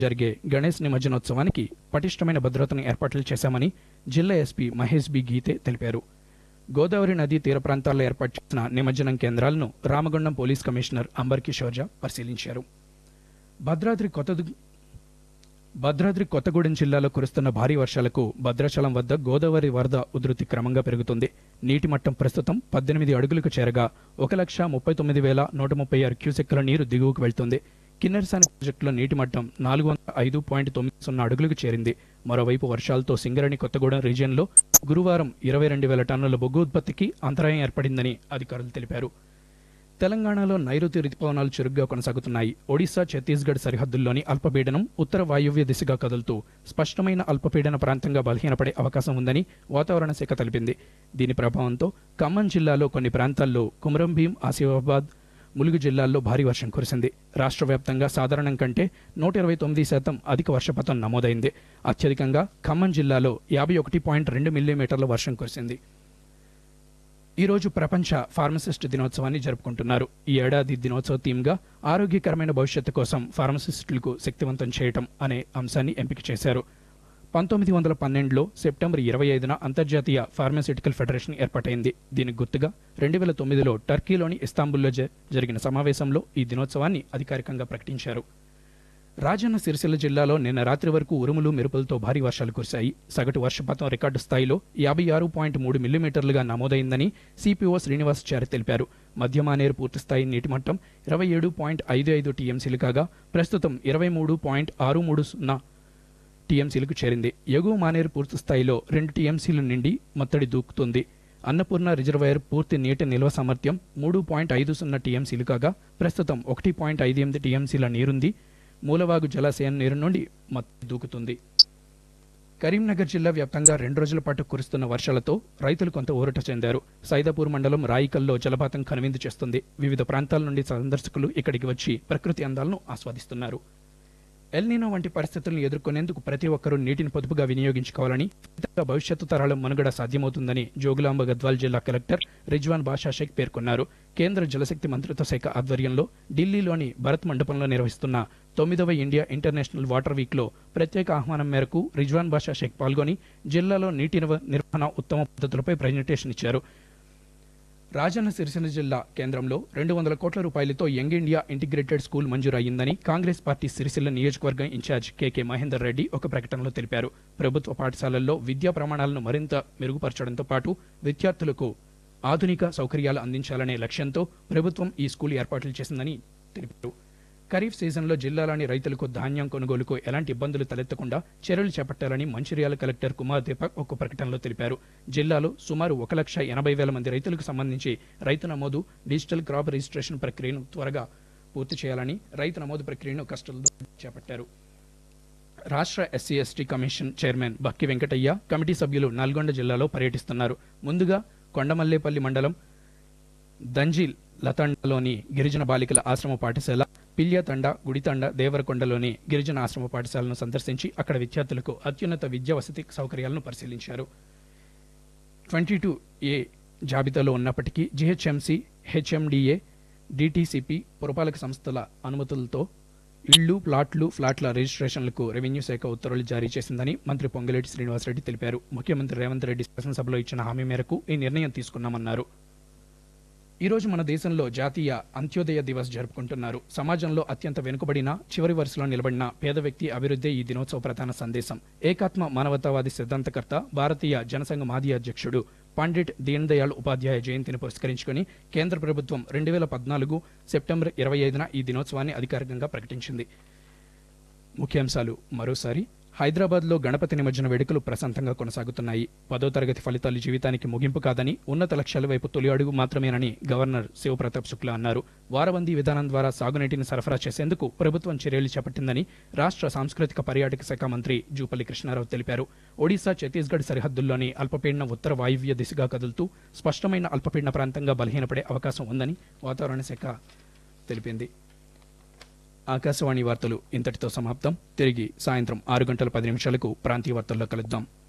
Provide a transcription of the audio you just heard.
జరిగే గణేష్ నిమజ్జనోత్సవానికి పటిష్టమైన భద్రతను ఏర్పాట్లు చేశామని జిల్లా ఎస్పీ మహేష్ బి గీతే తెలిపారు గోదావరి నదీ తీర ప్రాంతాల్లో ఏర్పాటు చేసిన నిమజ్జనం కేంద్రాలను రామగుండం పోలీస్ కమిషనర్ అంబర్ కిషోర్ జా పరిశీలించారు భద్రాద్రి కొత్త భద్రాద్రి కొత్తగూడెం జిల్లాలో కురుస్తున్న భారీ వర్షాలకు భద్రాచలం వద్ద గోదావరి వరద ఉధృతి క్రమంగా పెరుగుతుంది నీటి మట్టం ప్రస్తుతం పద్దెనిమిది అడుగులకు చేరగా ఒక లక్ష ముప్పై తొమ్మిది వేల నూట ముప్పై ఆరు క్యూసెక్కుల నీరు దిగువకు వెళ్తుంది కిన్నెరసాని ప్రాజెక్టులో నీటి మట్టం నాలుగు వందల ఐదు పాయింట్ తొమ్మిది సున్నా అడుగులకు చేరింది మరోవైపు వర్షాలతో సింగరణి కొత్తగూడెం రీజియన్లో గురువారం ఇరవై రెండు వేల టన్నుల బొగ్గు ఉత్పత్తికి అంతరాయం ఏర్పడిందని అధికారులు తెలిపారు తెలంగాణలో నైరుతి రుతుపవనాలు చురుగ్గా కొనసాగుతున్నాయి ఒడిశా ఛత్తీస్గఢ్ సరిహద్దుల్లోని అల్పపీడనం ఉత్తర వాయువ్య దిశగా కదులుతూ స్పష్టమైన అల్పపీడన ప్రాంతంగా బలహీనపడే అవకాశం ఉందని వాతావరణ శాఖ తెలిపింది దీని ప్రభావంతో ఖమ్మం జిల్లాలో కొన్ని ప్రాంతాల్లో కుమరం భీం ఆసిఫాబాద్ ములుగు జిల్లాల్లో భారీ వర్షం కురిసింది రాష్ట్ర వ్యాప్తంగా సాధారణం కంటే నూట ఇరవై తొమ్మిది శాతం అధిక వర్షపాతం నమోదైంది అత్యధికంగా ఖమ్మం జిల్లాలో యాభై ఒకటి పాయింట్ రెండు మిల్లీమీటర్ల వర్షం కురిసింది ఈ రోజు ప్రపంచ ఫార్మసిస్ట్ దినోత్సవాన్ని జరుపుకుంటున్నారు ఈ ఏడాది దినోత్సవ థీమ్గా ఆరోగ్యకరమైన భవిష్యత్తు కోసం ఫార్మసిస్టులకు శక్తివంతం చేయటం అనే అంశాన్ని ఎంపిక చేశారు పంతొమ్మిది వందల పన్నెండులో సెప్టెంబర్ ఇరవై ఐదున అంతర్జాతీయ ఫార్మాస్యూటికల్ ఫెడరేషన్ ఏర్పాటైంది దీనికి గుర్తుగా రెండు వేల తొమ్మిదిలో టర్కీలోని ఇస్తాంబుల్లో జ- జరిగిన సమావేశంలో ఈ దినోత్సవాన్ని అధికారికంగా ప్రకటించారు రాజన్న సిరిసిల్ల జిల్లాలో నిన్న రాత్రి వరకు ఉరుములు మెరుపులతో భారీ వర్షాలు కురిశాయి సగటు వర్షపాతం రికార్డు స్థాయిలో యాభై ఆరు పాయింట్ మూడు మిల్లీమీటర్లుగా నమోదైందని సిపిఓ శ్రీనివాసాచారి తెలిపారు మధ్యమానేరు పూర్తిస్థాయి నీటి మట్టం ఇరవై ఏడు పాయింట్ ఐదు ఐదు టీఎంసీలు కాగా ప్రస్తుతం ఇరవై మూడు పాయింట్ ఆరు మూడు సున్నా టీఎంసీలకు చేరింది ఎగువ మానేరు పూర్తి స్థాయిలో రెండు టీఎంసీలు నిండి మత్తడి దూకుతుంది అన్నపూర్ణ రిజర్వాయర్ పూర్తి నీటి నిల్వ సామర్థ్యం మూడు పాయింట్ ఐదు సున్నా టీఎంసీలు కాగా ప్రస్తుతం ఒకటి పాయింట్ ఐదు ఎనిమిది టీఎంసీల నీరుంది మూలవాగు జలాశయం నీరు నుండి మత్తడి దూకుతుంది కరీంనగర్ జిల్లా వ్యాప్తంగా రెండు రోజుల పాటు కురుస్తున్న వర్షాలతో రైతులు కొంత ఊరట చెందారు సైదాపూర్ మండలం రాయికల్లో జలపాతం కనువిందు చేస్తుంది వివిధ ప్రాంతాల నుండి సందర్శకులు ఇక్కడికి వచ్చి ప్రకృతి అందాలను ఆస్వాదిస్తున్నారు ఎల్నినో వంటి పరిస్థితులను ఎదుర్కొనేందుకు ప్రతి ఒక్కరూ నీటిని పొదుపుగా వినియోగించుకోవాలని ఫలితంగా భవిష్యత్తు తరాల మనుగడ సాధ్యమవుతుందని జోగులాంబ గద్వాల్ జిల్లా కలెక్టర్ రిజ్వాన్ బాషా షేక్ పేర్కొన్నారు కేంద్ర జలశక్తి మంత్రిత్వ శాఖ ఆధ్వర్యంలో ఢిల్లీలోని భరత్ మండపంలో నిర్వహిస్తున్న తొమ్మిదవ ఇండియా ఇంటర్నేషనల్ వాటర్ వీక్లో ప్రత్యేక ఆహ్వానం మేరకు రిజ్వాన్ బాషా షేక్ పాల్గొని జిల్లాలో నీటి నిర్వ- నిర్వహణ ఉత్తమ పద్ధతులపై ప్రజెంటేషన్ ఇచ్చారు రాజన్న సిరిసిల్ల జిల్లా కేంద్రంలో రెండు వందల కోట్ల రూపాయలతో యంగ్ ఇండియా ఇంటిగ్రేటెడ్ స్కూల్ మంజూరు అయ్యిందని కాంగ్రెస్ పార్టీ సిరిసిల్ల నియోజకవర్గం ఇన్ఛార్జ్ కేకే మహేందర్ రెడ్డి ఒక ప్రకటనలో తెలిపారు ప్రభుత్వ పాఠశాలల్లో విద్యా ప్రమాణాలను మరింత మెరుగుపరచడంతో పాటు విద్యార్థులకు ఆధునిక సౌకర్యాలు అందించాలనే లక్ష్యంతో ప్రభుత్వం ఈ స్కూల్ ఏర్పాట్లు చేసిందని తెలిపారు ఖరీఫ్ సీజన్లో జిల్లాలోని రైతులకు ధాన్యం కొనుగోలుకు ఎలాంటి ఇబ్బందులు తలెత్తకుండా చర్యలు చేపట్టాలని మంచిర్యాల కలెక్టర్ కుమార్ దీపక్ ఒక ప్రకటనలో తెలిపారు జిల్లాలో సుమారు ఒక లక్ష ఎనభై వేల మంది రైతులకు సంబంధించి రైతు నమోదు డిజిటల్ క్రాప్ రిజిస్ట్రేషన్ ప్రక్రియను త్వరగా పూర్తి చేయాలని రైతు నమోదు ప్రక్రియను కష్టంతో చేపట్టారు రాష్ట్ర SC ST commission chairman Bakki Venkataiah committee సభ్యులు నల్గొండ జిల్లాలో పర్యటిస్తున్నారు ముందుగా కొండమల్లేపల్లి మండలం దంజిల్ లతండలోని గిరిజన బాలికల ఆశ్రమ పాఠశాల పిల్యతండ గుడితండ దేవరకొండలోని గిరిజన ఆశ్రమ పాఠశాలను సందర్శించి అక్కడ విద్యార్థులకు అత్యున్నత విద్యా వసతి సౌకర్యాలను పరిశీలించారు ట్వంటీ టూ ఏ జాబితాలో ఉన్నప్పటికీ జిహెచ్ఎంసీ హెచ్ఎండిఏ డిటిసిపి పురపాలక సంస్థల అనుమతులతో ఇళ్లు ప్లాట్లు ఫ్లాట్ల రిజిస్ట్రేషన్లకు రెవెన్యూ శాఖ ఉత్తర్వులు జారీ చేసిందని మంత్రి పొంగులేటి శ్రీనివాసరెడ్డి తెలిపారు ముఖ్యమంత్రి రేవంత్ రెడ్డి శాసనసభలో ఇచ్చిన హామీ మేరకు ఈ నిర్ణయం తీసుకున్నామన్నారు ఈ రోజు మన దేశంలో జాతీయ అంత్యోదయ దివస్ జరుపుకుంటున్నారు సమాజంలో అత్యంత వెనుకబడిన చివరి వరుసలో నిలబడిన పేద వ్యక్తి అభివృద్ధి ఈ దినోత్సవ ప్రధాన సందేశం ఏకాత్మ మానవతావాది సిద్ధాంతకర్త భారతీయ జనసంఘ మాజీ అధ్యక్షుడు పండిట్ దీన్ దయాళ్ ఉపాధ్యాయ జయంతిని పురస్కరించుకుని కేంద్ర ప్రభుత్వం రెండు వేల పద్నాలుగు సెప్టెంబర్ ఇరవై ఐదున ఈ దినోత్సవాన్ని అధికారికంగా ప్రకటించింది ముఖ్యాంశాలు మరోసారి హైదరాబాద్లో గణపతి నిమజ్జన వేడుకలు ప్రశాంతంగా కొనసాగుతున్నాయి పదో తరగతి ఫలితాలు జీవితానికి ముగింపు కాదని ఉన్నత లక్ష్యాల వైపు తొలి అడుగు మాత్రమేనని గవర్నర్ శివప్రతాప్ శుక్లా అన్నారు వారబందీ విధానం ద్వారా సాగునీటిని సరఫరా చేసేందుకు ప్రభుత్వం చర్యలు చేపట్టిందని రాష్ట్ర సాంస్కృతిక పర్యాటక శాఖ మంత్రి జూపల్లి కృష్ణారావు తెలిపారు ఒడిశా ఛత్తీస్గఢ్ సరిహద్దుల్లోని అల్పపీడన ఉత్తర వాయువ్య దిశగా కదులుతూ స్పష్టమైన అల్పపీడన ప్రాంతంగా బలహీనపడే అవకాశం ఉందని వాతావరణ శాఖ తెలిపింది ఆకాశవాణి వార్తలు ఇంతటితో సమాప్తం తిరిగి సాయంత్రం ఆరు గంటల పది నిమిషాలకు ప్రాంతీయ వార్తల్లో కలుద్దాం